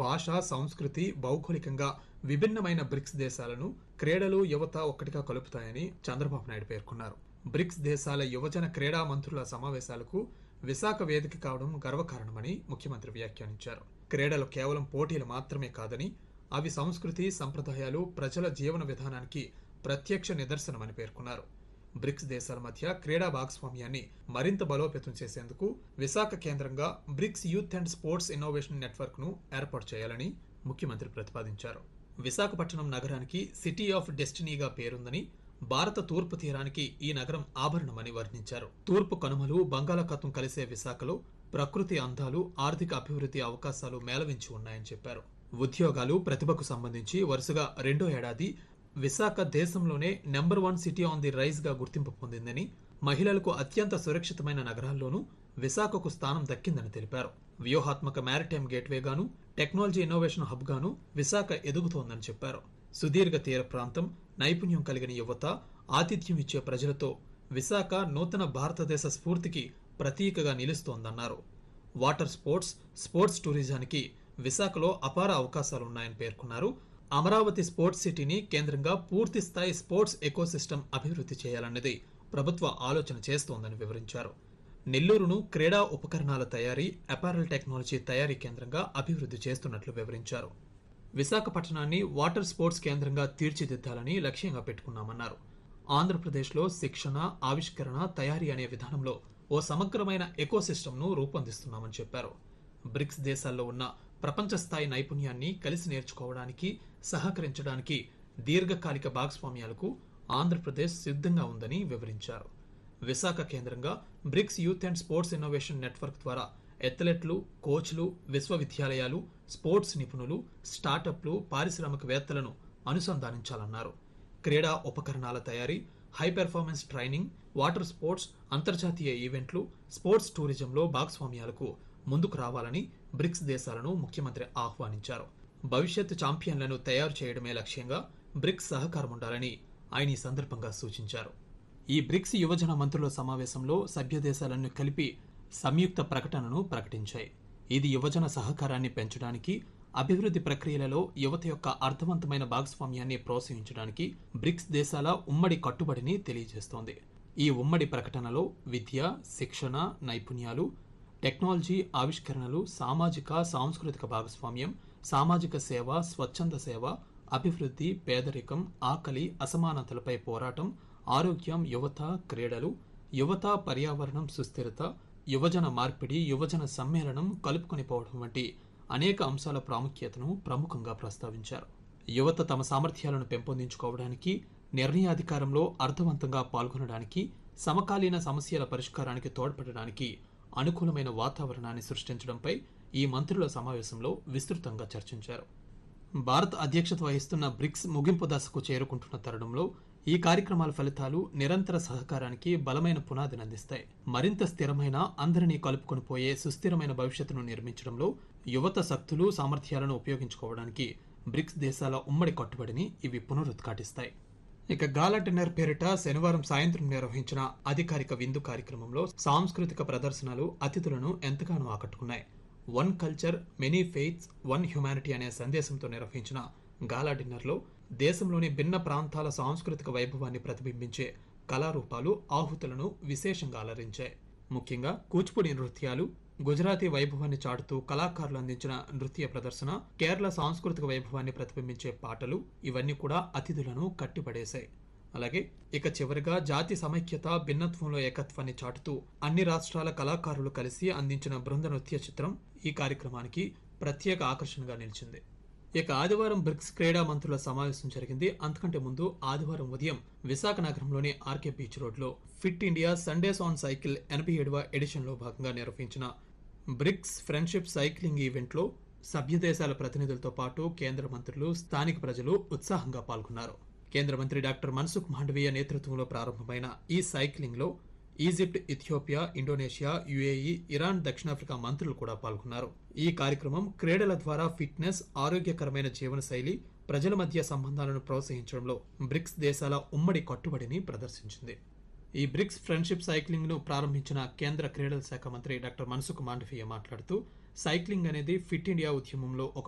భాష సంస్కృతి భౌగోళికంగా విభిన్నమైన బ్రిక్స్ దేశాలను క్రీడలు యువత ఒక్కటిగా కలుపుతాయని చంద్రబాబు నాయుడు పేర్కొన్నారు బ్రిక్స్ దేశాల యువజన క్రీడా మంత్రుల సమావేశాలకు విశాఖ వేదిక కావడం గర్వకారణమని ముఖ్యమంత్రి వ్యాఖ్యానించారు క్రీడలు కేవలం పోటీలు మాత్రమే కాదని అవి సంస్కృతి సంప్రదాయాలు ప్రజల జీవన విధానానికి ప్రత్యక్ష నిదర్శనమని పేర్కొన్నారు బ్రిక్స్ దేశాల మధ్య క్రీడా భాగస్వామ్యాన్ని మరింత బలోపేతం చేసేందుకు విశాఖ కేంద్రంగా BRICS youth and sports innovation network ను ఏర్పాటు చేయాలని ముఖ్యమంత్రి ప్రతిపాదించారు విశాఖపట్నం నగరానికి సిటీ ఆఫ్ డెస్టినీగా పేరుందని భారత తూర్పు తీరానికి ఈ నగరం ఆభరణమని వర్ణించారు తూర్పు కనుమలు బంగాళాఖాతం కలిసే విశాఖలో ప్రకృతి అందాలు ఆర్థిక అభివృద్ధి అవకాశాలు మేళవించి ఉన్నాయని చెప్పారు ఉద్యోగాలు ప్రతిభకు సంబంధించి వరుసగా రెండో ఏడాది విశాఖ దేశంలోనే number one city on the rise గా గుర్తింపు పొందిందని మహిళలకు అత్యంత సురక్షితమైన నగరాల్లోనూ విశాఖకు స్థానం దక్కిందని తెలిపారు వ్యూహాత్మక మ్యారిటైమ్ గేట్వేగాను టెక్నాలజీ ఇన్నోవేషన్ హబ్ గాను విశాఖ ఎదుగుతోందని చెప్పారు సుదీర్ఘ తీర ప్రాంతం నైపుణ్యం కలిగిన యువత ఆతిథ్యం ఇచ్చే ప్రజలతో విశాఖ నూతన భారతదేశ స్ఫూర్తికి ప్రతీకగా నిలుస్తోందన్నారు వాటర్ స్పోర్ట్స్ స్పోర్ట్స్ టూరిజానికి విశాఖలో అపార అవకాశాలున్నాయని పేర్కొన్నారు అమరావతి స్పోర్ట్స్ సిటీని కేంద్రంగా పూర్తి స్థాయి స్పోర్ట్స్ ఎకోసిస్టమ్ అభివృద్ధి చేయాలన్నది ప్రభుత్వ ఆలోచన చేస్తోందని వివరించారు నెల్లూరును క్రీడా ఉపకరణాల తయారీ అపారల్ టెక్నాలజీ తయారీ కేంద్రంగా అభివృద్ధి చేస్తున్నట్లు వివరించారు విశాఖపట్నాన్ని వాటర్ స్పోర్ట్స్ కేంద్రంగా తీర్చిదిద్దాలని లక్ష్యంగా పెట్టుకున్నామన్నారు ఆంధ్రప్రదేశ్లో శిక్షణ ఆవిష్కరణ తయారీ అనే విధానంలో ఓ సమగ్రమైన ఎకోసిస్టమ్ను రూపొందిస్తున్నామని చెప్పారు బ్రిక్స్ దేశాల్లో ఉన్న ప్రపంచ స్థాయి నైపుణ్యాన్ని కలిసి నేర్చుకోవడానికి సహకరించడానికి దీర్ఘకాలిక భాగస్వామ్యాలకు ఆంధ్రప్రదేశ్ సిద్ధంగా ఉందని వివరించారు విశాఖ కేంద్రంగా BRICS youth and sports innovation network ద్వారా ఎథ్లెట్లు కోచ్లు విశ్వవిద్యాలయాలు స్పోర్ట్స్ నిపుణులు స్టార్టప్లు పారిశ్రామికవేత్తలను అనుసంధానించాలన్నారు క్రీడా ఉపకరణాల తయారీ high performance training water sports అంతర్జాతీయ ఈవెంట్లు స్పోర్ట్స్ టూరిజంలో భాగస్వామ్యాలకు ముందుకు రావాలని బ్రిక్స్ దేశాలను ముఖ్యమంత్రి ఆహ్వానించారు భవిష్యత్ ఛాంపియన్లను తయారు చేయడమే లక్ష్యంగా బ్రిక్స్ సహకారం ఉండాలని ఆయన ఈ సందర్భంగా సూచించారు ఈ బ్రిక్స్ యువజన మంత్రుల సమావేశంలో సభ్య దేశాలను కలిపి సంయుక్త ప్రకటనను ప్రకటించాయి ఇది యువజన సహకారాన్ని పెంచడానికి అభివృద్ధి ప్రక్రియలలో యువత యొక్క అర్థవంతమైన భాగస్వామ్యాన్ని ప్రోత్సహించడానికి బ్రిక్స్ దేశాల ఉమ్మడి కట్టుబడిని తెలియజేస్తోంది ఈ ఉమ్మడి ప్రకటనలో విద్య శిక్షణ నైపుణ్యాలు టెక్నాలజీ ఆవిష్కరణలు సామాజిక సాంస్కృతిక భాగస్వామ్యం సామాజిక సేవ స్వచ్ఛంద సేవ అభివృద్ధి పేదరికం ఆకలి అసమానతలపై పోరాటం ఆరోగ్యం యువత క్రీడలు యువత పర్యావరణం సుస్థిరత యువజన మార్పిడి యువజన సమ్మేళనం కలుపుకొని పోవడం వంటి అనేక అంశాల ప్రాముఖ్యతను ప్రముఖంగా ప్రస్తావించారు యువత తమ సామర్థ్యాలను పెంపొందించుకోవడానికి నిర్ణయాధికారంలో అర్థవంతంగా పాల్గొనడానికి సమకాలీన సమస్యల పరిష్కారానికి తోడ్పడడానికి అనుకూలమైన వాతావరణాన్ని సృష్టించడంపై ఈ మంత్రుల సమావేశంలో విస్తృతంగా చర్చించారు భారత్ అధ్యక్షత వహిస్తున్న బ్రిక్స్ ముగింపు దశకు చేరుకుంటున్న తరుణంలో ఈ కార్యక్రమాల ఫలితాలు నిరంతర సహకారానికి బలమైన పునాదిని అందిస్తాయి మరింత స్థిరమైన అందరినీ కలుపుకొని పోయే సుస్థిరమైన భవిష్యత్తును నిర్మించడంలో యువత శక్తులు సామర్థ్యాలను ఉపయోగించుకోవడానికి బ్రిక్స్ దేశాల ఉమ్మడి కట్టుబడిని ఇవి పునరుద్ఘాటిస్తాయి ఇక గాలా డిన్నర్ పేరిట శనివారం సాయంత్రం నిర్వహించిన అధికారిక విందు కార్యక్రమంలో సాంస్కృతిక ప్రదర్శనలు అతిథులను ఎంతగానో ఆకట్టుకున్నాయి one culture many faiths one humanity అనే సందేశంతో నిర్వహించిన గాలా డిన్నర్లో దేశంలోని భిన్న ప్రాంతాల సాంస్కృతిక వైభవాన్ని ప్రతిబింబించే కళారూపాలు ఆహుతులను విశేషంగా అలరించాయి ముఖ్యంగా కూచిపూడి నృత్యాలు గుజరాతీ వైభవాన్ని చాటుతూ కళాకారులు అందించిన నృత్య ప్రదర్శన కేరళ సాంస్కృతిక వైభవాన్ని ప్రతిబింబించే పాటలు ఇవన్నీ కూడా అతిథులను కట్టిపడేశాయి అలాగే ఇక చివరిగా జాతి సమైక్యత భిన్నత్వంలో ఏకత్వాన్ని చాటుతూ అన్ని రాష్ట్రాల కళాకారులు కలిసి అందించిన బృంద నృత్య చిత్రం ఈ కార్యక్రమానికి ప్రత్యేక ఆకర్షణగా నిలిచింది ఇక ఆదివారం బ్రిక్స్ క్రీడా మంత్రుల సమావేశం జరిగింది అంతకంటే ముందు ఆదివారం ఉదయం విశాఖ నగరంలోని ఆర్కే బీచ్ రోడ్లో fit India Sundays on cycle ఎనభై ఏడవ ఎడిషన్లో భాగంగా నిర్వహించిన బ్రిక్స్ ఫ్రెండ్షిప్ సైక్లింగ్ ఈవెంట్లో సభ్య దేశాల ప్రతినిధులతో పాటు కేంద్ర మంత్రులు స్థానిక ప్రజలు ఉత్సాహంగా పాల్గొన్నారు కేంద్ర మంత్రి డాక్టర్ మన్సుఖ్ మాండవీయ నేతృత్వంలో ప్రారంభమైన ఈ సైక్లింగ్ లో Egypt Ethiopia Indonesia UAE Iran దక్షిణాఫ్రికా మంత్రులు కూడా పాల్గొన్నారు ఈ కార్యక్రమం క్రీడల ద్వారా ఫిట్నెస్ ఆరోగ్యకరమైన జీవనశైలి ప్రజల మధ్య సంబంధాలను ప్రోత్సహించడంలో బ్రిక్స్ దేశాల ఉమ్మడి కట్టుబడిని ప్రదర్శించింది ఈ బ్రిక్స్ ఫ్రెండ్షిప్ సైక్లింగ్ ను ప్రారంభించిన కేంద్ర క్రీడల శాఖ మంత్రి డాక్టర్ మన్సుఖ్ మాండవీయ మాట్లాడుతూ సైక్లింగ్ అనేది ఫిట్ ఇండియా ఉద్యమంలో ఒక